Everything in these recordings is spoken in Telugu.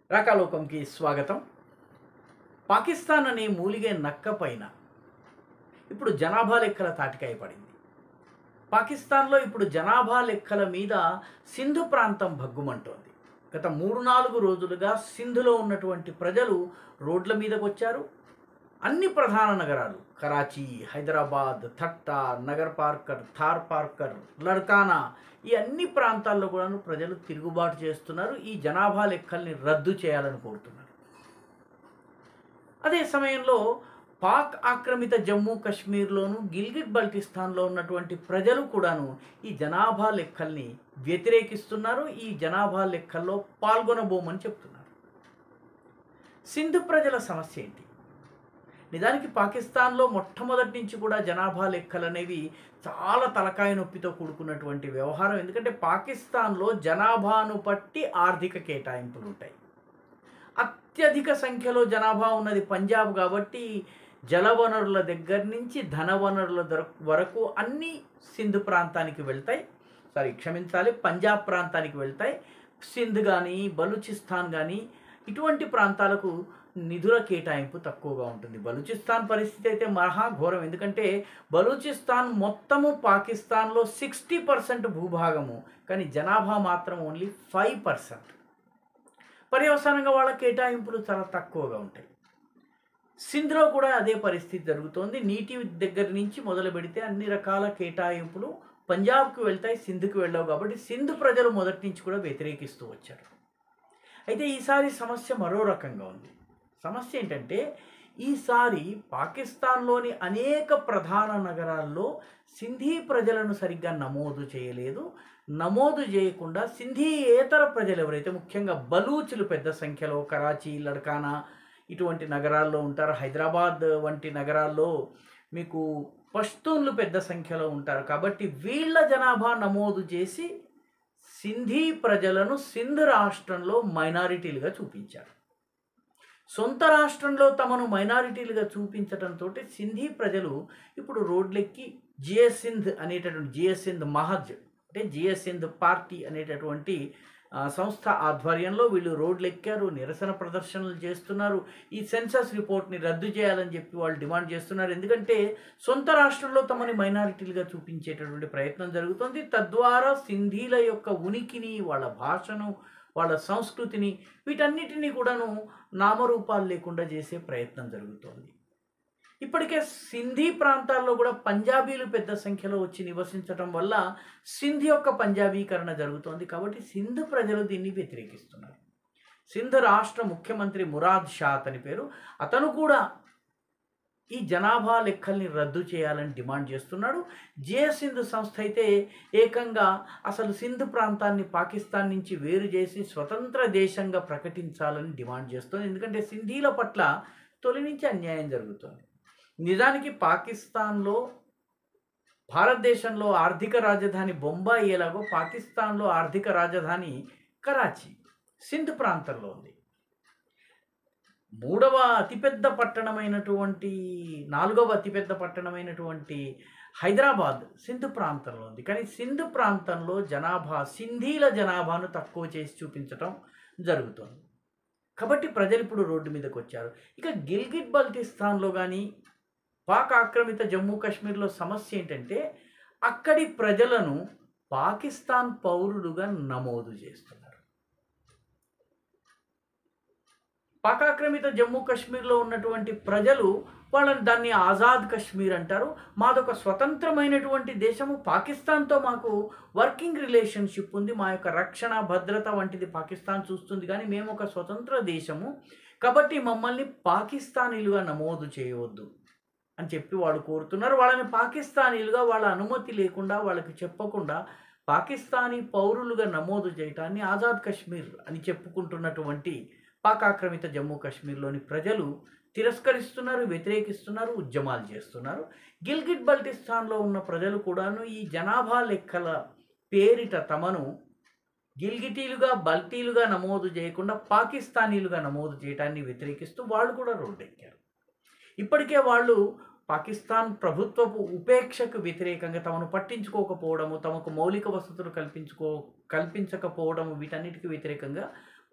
రాకాలోకంకి స్వాగతం పాకిస్తాన్ అనే మూలిగే నక్క పైన ఇప్పుడు జనాభా లెక్కల తాటికాయ పడింది పాకిస్తాన్లో ఇప్పుడు జనాభా లెక్కల మీద సింధు ప్రాంతం భగ్గుమంటోంది గత మూడు నాలుగు రోజులుగా సింధులో ఉన్నటువంటి ప్రజలు రోడ్ల మీదకు వచ్చారు అన్ని ప్రధాన నగరాలు కరాచీ హైదరాబాద్ థట్టా నగర్ పార్కర్ థార్ పార్కర్ లడ్కానా ఈ అన్ని ప్రాంతాల్లో కూడా ప్రజలు తిరుగుబాటు చేస్తున్నారు ఈ జనాభా లెక్కల్ని రద్దు చేయాలని కోరుతున్నారు అదే సమయంలో పాక్ ఆక్రమిత జమ్మూ కాశ్మీర్లోను గిల్గిట్ బల్టిస్తాన్లో ఉన్నటువంటి ప్రజలు కూడాను ఈ జనాభా లెక్కల్ని వ్యతిరేకిస్తున్నారు ఈ జనాభా లెక్కల్లో పాల్గొనబోమని చెప్తున్నారు సింధు ప్రజల సమస్య ఏంటి నిజానికి పాకిస్తాన్లో మొట్టమొదటి నుంచి కూడా జనాభా లెక్కలు అనేవి చాలా తలకాయ నొప్పితో కూడుకున్నటువంటి వ్యవహారం ఎందుకంటే పాకిస్తాన్లో జనాభాను బట్టి ఆర్థిక కేటాయింపులు ఉంటాయి అత్యధిక సంఖ్యలో జనాభా ఉన్నది పంజాబ్ కాబట్టి జలవనరుల దగ్గర నుంచి ధనవనరుల దొర- వరకు అన్నీ సింధు ప్రాంతానికి వెళ్తాయి సారీ క్షమించాలి పంజాబ్ ప్రాంతానికి వెళ్తాయి సింధ్ కానీ బలూచిస్తాన్ కానీ ఇటువంటి ప్రాంతాలకు నిధుల కేటాయింపు తక్కువగా ఉంటుంది బలూచిస్తాన్ పరిస్థితి అయితే మహా ఘోరం ఎందుకంటే బలూచిస్తాన్ మొత్తము పాకిస్తాన్లో సిక్స్టీ పర్సెంట్ భూభాగము కానీ జనాభా మాత్రం ఓన్లీ ఫైవ్ పర్సెంట్ పర్యవసానంగా వాళ్ళ కేటాయింపులు చాలా తక్కువగా ఉంటాయి సింధ్లో కూడా అదే పరిస్థితి జరుగుతోంది నీటి దగ్గర నుంచి మొదలు పెడితే అన్ని రకాల కేటాయింపులు పంజాబ్కి వెళ్తాయి సింధ్కి వెళ్ళవు కాబట్టి సింధ్ ప్రజలు మొదటి నుంచి కూడా వ్యతిరేకిస్తూ వచ్చారు అయితే ఈసారి సమస్య మరో రకంగా ఉంది సమస్య ఏంటంటే ఈసారి పాకిస్తాన్లోని అనేక ప్రధాన నగరాల్లో సింధీ ప్రజలను సరిగ్గా నమోదు చేయలేదు నమోదు చేయకుండా సింధీయేతర ప్రజలు ఎవరైతే ముఖ్యంగా బలూచులు పెద్ద సంఖ్యలో కరాచీ లడ్కానా ఇటువంటి నగరాల్లో ఉంటారు హైదరాబాద్ వంటి నగరాల్లో మీకు పష్తూన్లు పెద్ద సంఖ్యలో ఉంటారు కాబట్టి వీళ్ళ జనాభా నమోదు చేసి సింధీ ప్రజలను సింధ్ రాష్ట్రంలో మైనారిటీలుగా చూపించారు సొంత రాష్ట్రంలో తమను మైనారిటీలుగా చూపించడంతో సింధీ ప్రజలు ఇప్పుడు రోడ్లెక్కి జిఎస్ సింధ్ అనేటటువంటి జిఎస్ సింధ్ మహజ్ అంటే జిఎస్ సింధ్ పార్టీ అనేటటువంటి ఆ, సంస్థ ఆధ్వర్యంలో వీళ్ళు రోడ్లు ఎక్కారు నిరసన ప్రదర్శనలు చేస్తున్నారు ఈ సెన్సస్ రిపోర్ట్ని రద్దు చేయాలని చెప్పి వాళ్ళు డిమాండ్ చేస్తున్నారు ఎందుకంటే సొంత రాష్ట్రంలో తమని మైనారిటీలుగా చూపించేటటువంటి ప్రయత్నం జరుగుతుంది తద్వారా సింధీల యొక్క ఉనికిని వాళ్ళ భాషను వాళ్ళ సంస్కృతిని వీటన్నిటినీ కూడాను నామరూపాలు లేకుండా చేసే ప్రయత్నం జరుగుతోంది ఇప్పటికే సింధీ ప్రాంతాల్లో కూడా పంజాబీలు పెద్ద సంఖ్యలో వచ్చి నివసించడం వల్ల సింధ్ యొక్క పంజాబీకరణ జరుగుతోంది కాబట్టి సింధ్ ప్రజలు దీన్ని వ్యతిరేకిస్తున్నారు సింధ్ రాష్ట్ర ముఖ్యమంత్రి మురాద్ షా అతని పేరు అతను కూడా ఈ జనాభా లెక్కల్ని రద్దు చేయాలని డిమాండ్ చేస్తున్నాడు జే సింధ్ సంస్థ అయితే ఏకంగా అసలు సింధ్ ప్రాంతాన్ని పాకిస్తాన్ నుంచి వేరు చేసి స్వతంత్ర దేశంగా ప్రకటించాలని డిమాండ్ చేస్తుంది ఎందుకంటే సింధీల పట్ల తొలి నుంచి అన్యాయం జరుగుతుంది నిజానికి పాకిస్తాన్లో భారతదేశంలో ఆర్థిక రాజధాని బొంబాయి ఎలాగో పాకిస్తాన్లో ఆర్థిక రాజధాని కరాచీ సింధ్ ప్రాంతంలో ఉంది మూడవ అతిపెద్ద పట్టణమైనటువంటి నాలుగవ అతిపెద్ద పట్టణమైనటువంటి హైదరాబాద్ సింధ్ ప్రాంతంలో ఉంది కానీ సింధ్ ప్రాంతంలో జనాభా సింధీల జనాభాను తక్కువ చేసి చూపించటం జరుగుతుంది కాబట్టి ప్రజలు ఇప్పుడు రోడ్డు మీదకి వచ్చారు ఇక గిల్గిట్ బల్టిస్తాన్లో కానీ పాక్ ఆక్రమిత జమ్మూ కాశ్మీర్లో సమస్య ఏంటంటే అక్కడి ప్రజలను పాకిస్తాన్ పౌరులుగా నమోదు చేస్తున్నారు పాక్ ఆక్రమిత జమ్మూ కాశ్మీర్లో ఉన్నటువంటి ప్రజలు వాళ్ళని దాన్ని ఆజాద్ కాశ్మీర్ అంటారు మాదొక స్వతంత్రమైనటువంటి దేశము పాకిస్తాన్తో మాకు వర్కింగ్ రిలేషన్షిప్ ఉంది మా యొక్క రక్షణ భద్రత వంటిది పాకిస్తాన్ చూస్తుంది కానీ మేము ఒక స్వతంత్ర దేశము కాబట్టి మమ్మల్ని పాకిస్తానీలుగా నమోదు చేయవద్దు అని చెప్పి వాళ్ళు కోరుతున్నారు వాళ్ళని పాకిస్తానీలుగా వాళ్ళ అనుమతి లేకుండా వాళ్ళకి చెప్పకుండా పాకిస్తానీ పౌరులుగా నమోదు చేయటాన్ని ఆజాద్ కాశ్మీర్ అని చెప్పుకుంటున్నటువంటి పాక్ ఆక్రమిత జమ్మూ కాశ్మీర్లోని ప్రజలు తిరస్కరిస్తున్నారు వ్యతిరేకిస్తున్నారు ఉద్యమాలు చేస్తున్నారు గిల్గిట్ బల్టిస్తాన్లో ఉన్న ప్రజలు కూడాను ఈ జనాభా లెక్కల పేరిట తమను గిల్గిటీలుగా బల్టీలుగా నమోదు చేయకుండా పాకిస్తానీలుగా నమోదు చేయడాన్ని వ్యతిరేకిస్తూ వాళ్ళు కూడా రోడ్డెక్కారు ఇప్పటికే వాళ్ళు పాకిస్తాన్ ప్రభుత్వపు ఉపేక్షకు వ్యతిరేకంగా తమను పట్టించుకోకపోవడము తమకు మౌలిక వసతులు కల్పించుకో కల్పించకపోవడము వీటన్నిటికీ వ్యతిరేకంగా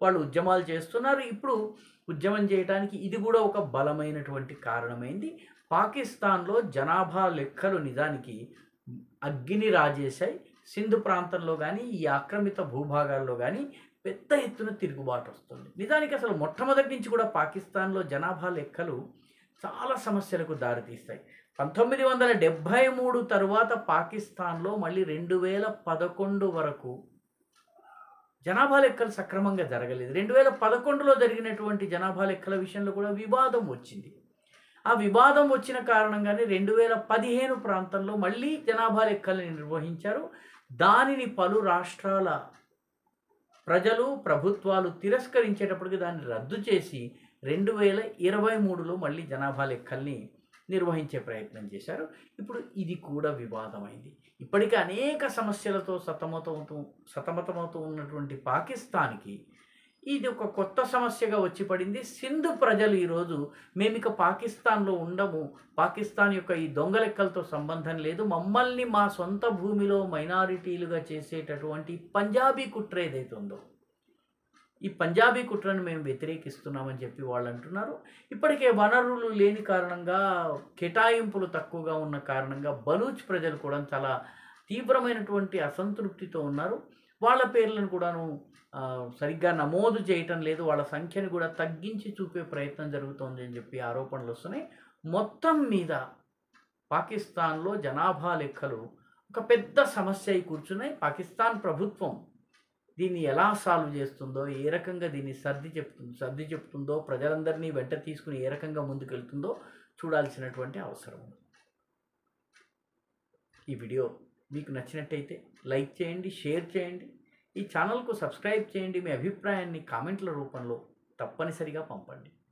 వాళ్ళు ఉద్యమాలు చేస్తున్నారు ఇప్పుడు ఉద్యమం చేయడానికి ఇది కూడా ఒక బలమైనటువంటి కారణమైంది పాకిస్తాన్లో జనాభా లెక్కలు నిజానికి అగ్గిని రాజేశాయి సింధు ప్రాంతంలో కానీ ఈ ఆక్రమిత భూభాగాల్లో కానీ పెద్ద ఎత్తున తిరుగుబాటు వస్తుంది నిజానికి అసలు మొట్టమొదటి నుంచి కూడా పాకిస్తాన్లో జనాభా లెక్కలు చాలా సమస్యలకు దారితీస్తాయి పంతొమ్మిది వందల డెబ్భై మూడు తరువాత పాకిస్తాన్లో మళ్ళీ రెండు వేల పదకొండు వరకు జనాభా లెక్కలు సక్రమంగా జరగలేదు రెండు వేల పదకొండులో జరిగినటువంటి జనాభా లెక్కల విషయంలో కూడా వివాదం వచ్చింది ఆ వివాదం వచ్చిన కారణంగానే రెండు వేల పదిహేను ప్రాంతంలో మళ్ళీ జనాభా లెక్కల్ని నిర్వహించారు దానిని పలు రాష్ట్రాల ప్రజలు ప్రభుత్వాలు తిరస్కరించేటప్పటికి దాన్ని రద్దు చేసి రెండు వేల ఇరవై మూడులో మళ్ళీ జనాభా లెక్కల్ని నిర్వహించే ప్రయత్నం చేశారు ఇప్పుడు ఇది కూడా వివాదమైంది ఇప్పటికే అనేక సమస్యలతో సతమతమవుతూ సతమతమవుతూ ఉన్నటువంటి పాకిస్తాన్కి ఇది ఒక కొత్త సమస్యగా వచ్చి పడింది సింధు ప్రజలు ఈరోజు మేము ఇక పాకిస్తాన్లో ఉండము పాకిస్తాన్ యొక్క ఈ దొంగ లెక్కలతో సంబంధం లేదు మమ్మల్ని మా సొంత భూమిలో మైనారిటీలుగా చేసేటటువంటి పంజాబీ కుట్ర ఏదైతే ఉందో ఈ పంజాబీ కుట్రను మేము వ్యతిరేకిస్తున్నామని చెప్పి వాళ్ళు అంటున్నారు ఇప్పటికే వనరులు లేని కారణంగా కేటాయింపులు తక్కువగా ఉన్న కారణంగా బలూచ్ ప్రజలు కూడా చాలా తీవ్రమైనటువంటి అసంతృప్తితో ఉన్నారు వాళ్ళ పేర్లను కూడాను ఆ, సరిగ్గా నమోదు చేయటం లేదు వాళ్ళ సంఖ్యను కూడా తగ్గించి చూపే ప్రయత్నం జరుగుతోంది అని చెప్పి ఆరోపణలు వస్తున్నాయి మొత్తం మీద పాకిస్తాన్లో జనాభా లెక్కలు ఒక పెద్ద సమస్య అయి కూర్చున్నాయి పాకిస్తాన్ ప్రభుత్వం దీన్ని ఎలా సాల్వ్ చేస్తుందో ఏ రకంగా దీన్ని సర్ది చెప్తుందో సర్ది చెప్తుందో ప్రజలందరినీ వెంట తీసుకుని ఏ రకంగా ముందుకెళ్తుందో చూడాల్సినటువంటి అవసరం ఉంది ఈ వీడియో మీకు నచ్చినట్టయితే లైక్ చేయండి షేర్ చేయండి ఈ ఛానల్కు సబ్స్క్రైబ్ చేయండి మీ అభిప్రాయాన్ని కామెంట్ల రూపంలో తప్పనిసరిగా పంపండి